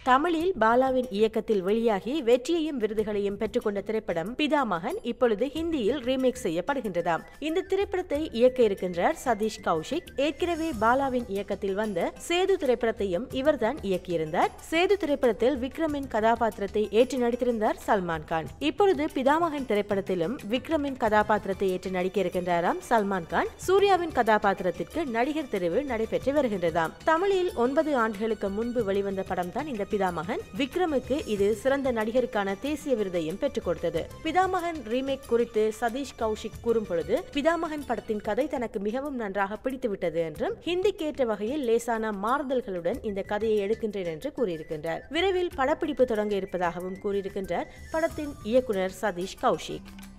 தமிழில் பாலாவின் இயக்கத்தில் வெளியாகி வெற்றியையும் விருதுகளையும் பெற்றுக்கொண்ட திரைப்படம் பிதாமகன் இப்பொழுது ஹிந்தியில் ரீமேக் செய்யப்படுகின்றதாம் இந்த திரைப்படத்தை இயக்க இருக்கின்றார் சதீஷ் கௌஷிக் ஏற்கனவே பாலாவின் இயக்கத்தில் வந்த சேது திரைப்படத்தையும் இவர்தான் இயக்கியிருந்தார் சேது திரைப்படத்தில் விக்ரமின் கதாபாத்திரத்தை ஏற்று நடித்திருந்தார் சல்மான் கான் இப்பொழுது பிதாமகன் திரைப்படத்திலும் விக்ரமின் கதாபாத்திரத்தை ஏற்று நடிக்க இருக்கின்றாராம் சல்மான் கான் சூர்யாவின் கதாபாத்திரத்திற்கு நடிகர் தெரிவு நடைபெற்று வருகின்றதாம் தமிழில் ஒன்பது ஆண்டுகளுக்கு முன்பு வெளிவந்த படம் தான் இந்த பிதாமகன் விக்ரமுக்கு இது சிறந்த நடிகருக்கான தேசிய விருதையும் பெற்றுக் கொடுத்தது பிதாமகன் ரீமேக் குறித்து சதீஷ் கௌஷிக் கூறும் பொழுது பிதாமகன் படத்தின் கதை தனக்கு மிகவும் நன்றாக பிடித்துவிட்டது என்றும் ஹிந்திக்கு ஏற்ற வகையில் லேசான மாறுதல்களுடன் இந்த கதையை எடுக்கின்றேன் என்று கூறியிருக்கின்றார் விரைவில் படப்பிடிப்பு தொடங்க இருப்பதாகவும் கூறியிருக்கின்றார் படத்தின் இயக்குனர் சதீஷ் கௌஷிக்